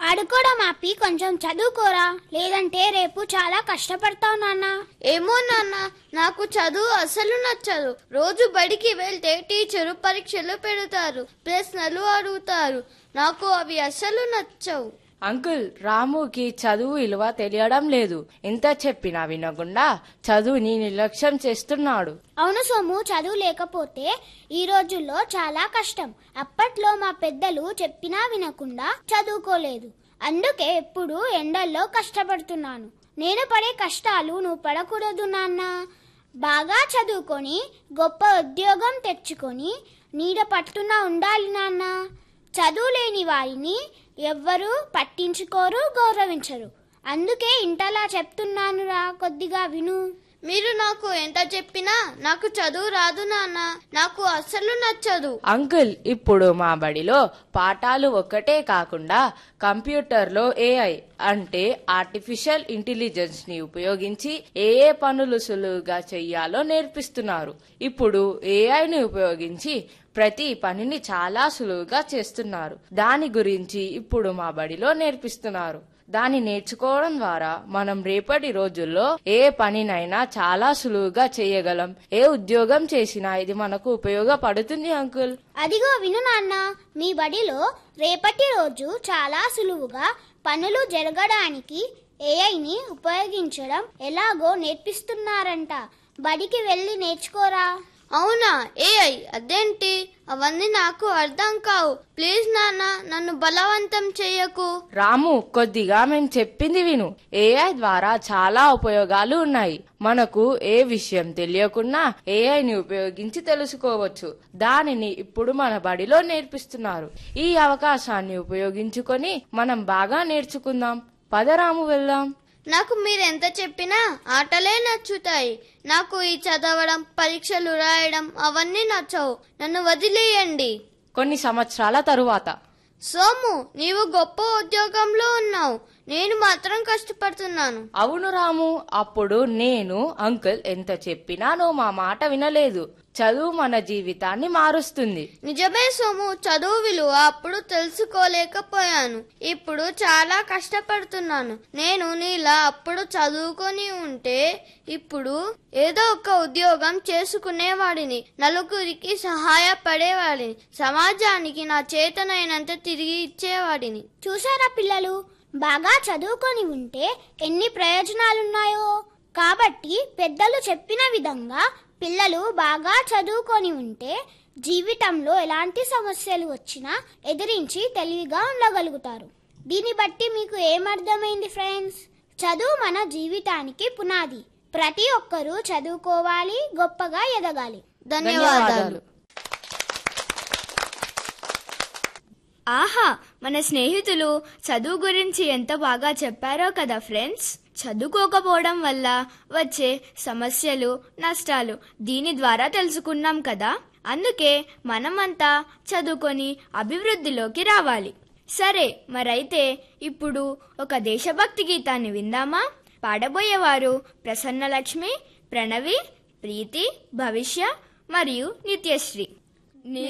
ఆడుకోవడం ఆపి కొంచెం చదువుకోరా లేదంటే రేపు చాలా కష్టపడతావు నాన్న ఏమో నాన్న నాకు చదువు అసలు నచ్చదు రోజు బడికి వెళ్తే టీచరు పరీక్షలు పెడతారు ప్రశ్నలు అడుగుతారు నాకు అవి అసలు నచ్చవు అంకుల్ రాముకి చదువు విలువ తెలియడం లేదు ఎంత చెప్పినా వినకుండా చదువుని నిర్లక్ష్యం చేస్తున్నాడు అవును సోము చదువు లేకపోతే ఈ రోజుల్లో చాలా కష్టం అప్పట్లో మా పెద్దలు చెప్పినా వినకుండా చదువుకోలేదు అందుకే ఎప్పుడు ఎండల్లో కష్టపడుతున్నాను నేను పడే కష్టాలు నువ్వు పడకూడదు నాన్న బాగా చదువుకొని గొప్ప ఉద్యోగం తెచ్చుకొని నీడ పట్టున ఉండాలి నాన్న చదువు లేని వారిని ఎవ్వరూ పట్టించుకోరు గౌరవించరు అందుకే ఇంటలా చెప్తున్నానురా కొద్దిగా విను మీరు నాకు ఎంత చెప్పినా నాకు చదువు రాదు నాన్న నాకు అసలు నచ్చదు అంకుల్ ఇప్పుడు మా బడిలో పాఠాలు ఒక్కటే కాకుండా కంప్యూటర్లో ఏఐ అంటే ఆర్టిఫిషియల్ ఇంటెలిజెన్స్ ని ఉపయోగించి ఏ ఏ పనులు సులువుగా చెయ్యాలో నేర్పిస్తున్నారు ఇప్పుడు ఏఐని ఉపయోగించి ప్రతి పనిని చాలా సులువుగా చేస్తున్నారు దాని గురించి ఇప్పుడు మా బడిలో నేర్పిస్తున్నారు దాన్ని నేర్చుకోవడం ద్వారా మనం రేపటి రోజుల్లో ఏ పనినైనా చాలా సులువుగా చేయగలం ఏ ఉద్యోగం చేసినా ఇది మనకు ఉపయోగపడుతుంది అంకుల్ అదిగో విను నాన్న మీ బడిలో రేపటి రోజు చాలా సులువుగా పనులు జరగడానికి ఏఐని ఉపయోగించడం ఎలాగో నేర్పిస్తున్నారంట బడికి వెళ్ళి నేర్చుకోరా అవునా ఏఐ అదేంటి అవన్నీ నాకు అర్థం కావు ప్లీజ్ నాన్న నన్ను బలవంతం చెయ్యకు రాము కొద్దిగా మేము చెప్పింది విను ఏఐ ద్వారా చాలా ఉపయోగాలు ఉన్నాయి మనకు ఏ విషయం తెలియకున్నా ఏఐని ఉపయోగించి తెలుసుకోవచ్చు దానిని ఇప్పుడు మన బడిలో నేర్పిస్తున్నారు ఈ అవకాశాన్ని ఉపయోగించుకొని మనం బాగా నేర్చుకుందాం పదరాము వెళ్దాం నాకు మీరెంత చెప్పినా ఆటలే నచ్చుతాయి నాకు ఈ చదవడం పరీక్షలు రాయడం అవన్నీ నచ్చవు నన్ను వదిలేయండి కొన్ని సంవత్సరాల తరువాత సోము నీవు గొప్ప ఉద్యోగంలో ఉన్నావు నేను మాత్రం కష్టపడుతున్నాను అవును రాము అప్పుడు నేను అంకుల్ ఎంత చెప్పినా నువ్వు మా మాట వినలేదు చదువు మన జీవితాన్ని మారుస్తుంది నిజమే సోము చదువు విలువ అప్పుడు తెలుసుకోలేకపోయాను ఇప్పుడు చాలా కష్టపడుతున్నాను నేను నీలా అప్పుడు చదువుకొని ఉంటే ఇప్పుడు ఏదో ఒక ఉద్యోగం చేసుకునేవాడిని నలుగురికి సహాయపడేవాడిని సమాజానికి నా చేతనైనంత తిరిగి ఇచ్చేవాడిని చూసారా పిల్లలు బాగా చదువుకొని ఉంటే ఎన్ని ప్రయోజనాలున్నాయో కాబట్టి పెద్దలు చెప్పిన విధంగా పిల్లలు బాగా చదువుకొని ఉంటే జీవితంలో ఎలాంటి సమస్యలు వచ్చినా ఎదిరించి తెలివిగా ఉండగలుగుతారు దీన్ని బట్టి మీకు ఏమర్థమైంది ఫ్రెండ్స్ చదువు మన జీవితానికి పునాది ప్రతి ఒక్కరూ చదువుకోవాలి గొప్పగా ఎదగాలి ధన్యవాదాలు ఆహా మన స్నేహితులు చదువు గురించి ఎంత బాగా చెప్పారో కదా ఫ్రెండ్స్ చదువుకోకపోవడం వల్ల వచ్చే సమస్యలు నష్టాలు దీని ద్వారా తెలుసుకున్నాం కదా అందుకే మనమంతా చదువుకొని అభివృద్ధిలోకి రావాలి సరే మరైతే ఇప్పుడు ఒక దేశభక్తి గీతాన్ని విందామా పాడబోయేవారు ప్రసన్నలక్ష్మి ప్రణవి ప్రీతి భవిష్య మరియు నిత్యశ్రీ